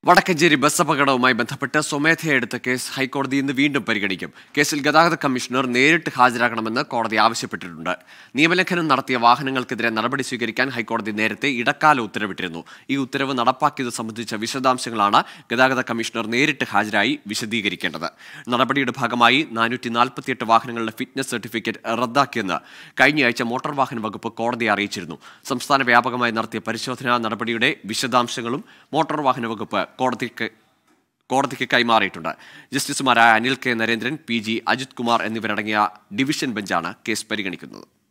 Vadakkanchery bus അപകടവുമായി ബന്ധപ്പെട്ട് സ്വമേധയാ എടുത്ത കേസ് ഹൈക്കോടതി ഇന്ന് വീണ്ടും പരിഗണിക്കും കേസിൽ ഗതാഗത കമ്മീഷണർ നേരിട്ട് ഹാജരാകണമെന്ന് കോടതി ആവശ്യപ്പെട്ടിട്ടുണ്ട് നിയമലംഘനം നടത്തിയ വാഹനങ്ങൾക്കെതിരെ നടപടി സ്വീകരിക്കാൻ ഹൈക്കോടതി നേരത്തെ ഇടക്കാല ഉത്തരവിട്ടിരുന്നു ഈ ഉത്തരവ് നടപ്പാക്കിയത് സംബന്ധിച്ച വിശദാംശങ്ങളാണ് ഗതാഗത കമ്മീഷണർ നേരിട്ട് ഹാജരായി വിശദീകരിക്കേണ്ടത് നടപടിയുടെ ഭാഗമായി നാനൂറ്റി നാൽപ്പത്തിയെട്ട് വാഹനങ്ങളുടെ ഫിറ്റ്നസ് സർട്ടിഫിക്കറ്റ് റദ്ദാക്കിയെന്ന് കഴിഞ്ഞയാഴ്ച മോട്ടോർ വാഹന വകുപ്പ് കോടതിയെ അറിയിച്ചിരുന്നു സംസ്ഥാന വ്യാപകമായി നടത്തിയ പരിശോധനാ നടപടിയുടെ വിശദാംശങ്ങളും മോട്ടോർ വാഹന വകുപ്പ് കോടതിക്ക് കോടതിക്ക് കൈമാറിയിട്ടുണ്ട് ജസ്റ്റിസുമാരായ Anil K Narendran P G Ajith Kumar എന്നിവരടങ്ങിയ ഡിവിഷൻ ബെഞ്ചാണ് കേസ് പരിഗണിക്കുന്നത്